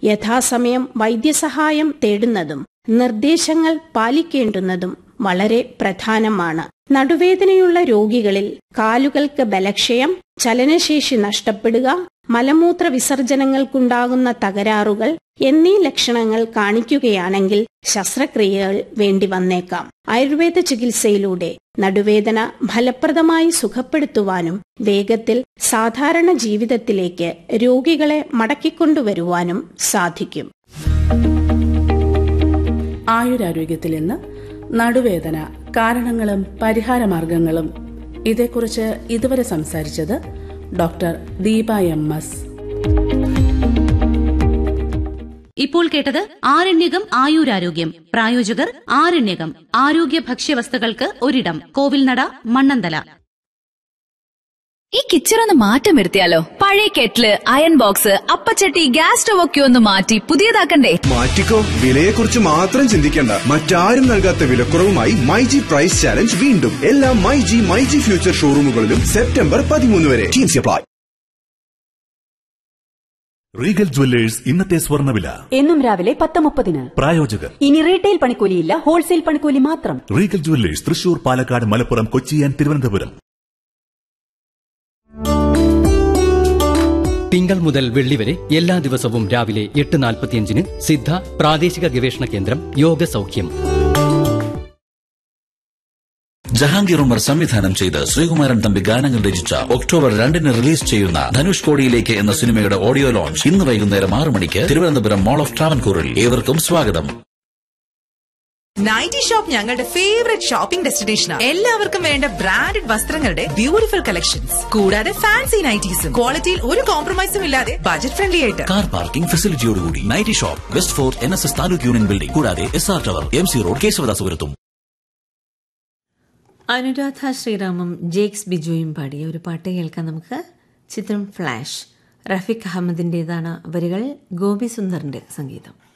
യഥാസമയം വൈദ്യസഹായം തേടുന്നതും നിർദ്ദേശങ്ങൾ പാലിക്കേണ്ടുന്നതും വളരെ പ്രധാനമാണ് നടുവേദനയുള്ള രോഗികളിൽ കാലുകൾക്ക് ബലക്ഷയം ചലനശേഷി നഷ്ടപ്പെടുക മലമൂത്ര വിസർജനങ്ങൾക്കുണ്ടാകുന്ന തകരാറുകൾ എന്നീ ലക്ഷണങ്ങൾ കാണിക്കുകയാണെങ്കിൽ ശസ്ത്രക്രിയകൾ വേണ്ടി വന്നേക്കാം ആയുർവേദ ചികിത്സയിലൂടെ നടുവേദന ഫലപ്രദമായി സുഖപ്പെടുത്തുവാനും വേഗത്തിൽ സാധാരണ ജീവിതത്തിലേക്ക് രോഗികളെ മടക്കിക്കൊണ്ടുവരുവാനും സാധിക്കും ആയുരാരോഗ്യത്തിൽ ഇന്ന് നടുവേദന കാരണങ്ങളും പരിഹാരമാർഗങ്ങളും ഇതേക്കുറിച്ച് ഇതുവരെ സംസാരിച്ചത് ഡോക്ടർ ദീപ എം എസ് ഇപ്പോൾ കേട്ടത് ആരണ്യകം ആയുരാരോഗ്യം പ്രായോജകർ ആരണ്യകം ആരോഗ്യ ഭക്ഷ്യവസ്തുക്കൾക്ക് ഒരിടം കോവിൽനട മണ്ണന്തല ഈ കിച്ചറൊന്ന് മാറ്റം വരുത്തിയാലോ പഴയ കെറ്റില് അയൺ ബോക്സ് അപ്പച്ചട്ടി ഗ്യാസ് സ്റ്റവ് ഒക്കെ ഒന്ന് മാറ്റി പുതിയതാക്കണ്ടേ മാറ്റിക്കോ വിലയെക്കുറിച്ച് മാത്രം ചിന്തിക്കേണ്ട മറ്റാരും നൽകാത്ത വിലക്കുറവുമായി മൈജി പ്രൈസ് ചാലഞ്ച് വീണ്ടും എല്ലാ മൈജി മൈജി ഫ്യൂച്ചർ ഷോറൂമുകളിലും സെപ്റ്റംബർ പതിമൂന്ന് വരെ ടീംസ് അപ്ലൈ റീഗൽ ജുവല്ലേഴ്സ് ഇന്നത്തെ സ്വർണ്ണവില എന്നും രാവിലെ പത്ത് മുപ്പതിന് പ്രായോജകർ ഇനി റീറ്റെയിൽ പണിക്കൂലിയില്ല ഹോൾസെയിൽ പണിക്കൂലി മാത്രം Regal jewellers Thrissur Palakkad Malappuram Kochi and Thiruvananthapuram തിങ്കൾ മുതൽ വെള്ളി വരെ എല്ലാ ദിവസവും രാവിലെ എട്ട് നാൽപ്പത്തിയഞ്ചിന് സിദ്ധ പ്രാദേശിക ഗവേഷണ കേന്ദ്രം യോഗ സൗഖ്യം ജഹാംഗീർ ഉമർ സംവിധാനം ചെയ്ത് ശ്രീകുമാരൻ തമ്പി ഗാനങ്ങൾ രചിച്ച ഒക്ടോബർ രണ്ടിന് റിലീസ് ചെയ്യുന്ന ധനുഷ് കോടിയിലേക്ക് എന്ന സിനിമയുടെ ഓഡിയോ ലോഞ്ച് ഇന്ന് വൈകുന്നേരം ആറ് മണിക്ക് തിരുവനന്തപുരം മോൾ ഓഫ് ട്രാവൻകൂറിൽ ഏവർക്കും സ്വാഗതം നൈറ്റി ഷോപ്പ് ഞങ്ങളുടെ ഫേവറേറ്റ് ഷോപ്പിംഗ് ഡെസ്റ്റിനേഷനാണ് എല്ലാവർക്കും വേണ്ട ബ്രാൻഡഡ് വസ്ത്രങ്ങളുടെ ബ്യൂട്ടിഫുൾ കളക്ഷൻസ് കൂടാതെ ഫാൻസി നൈറ്റീസും ക്വാളിറ്റിയിൽ ഒരു കോംപ്രമൈസും ഇല്ലാതെ ബജറ്റ് ഫ്രണ്ട്ലി ആയിട്ട് കാർ പാർക്കിംഗ് ഫെസിലിറ്റിയോടുകൂടി nighty shop west fort N S S taluk union building കൂടാതെ S R tower M C road കേശവദാസുപുരത്തും അനുരാധ ശ്രീറാമും ജേക്സ് ബിജുയും പാടിയ ഒരു പാട്ട് കേൾക്കാം നമുക്ക് ചിത്രം ഫ്ലാഷ് റഫീഖ് അഹമ്മദിൻ്റെതാണ് വരികൾ ഗോപി സുന്ദറിന്റെ സംഗീതം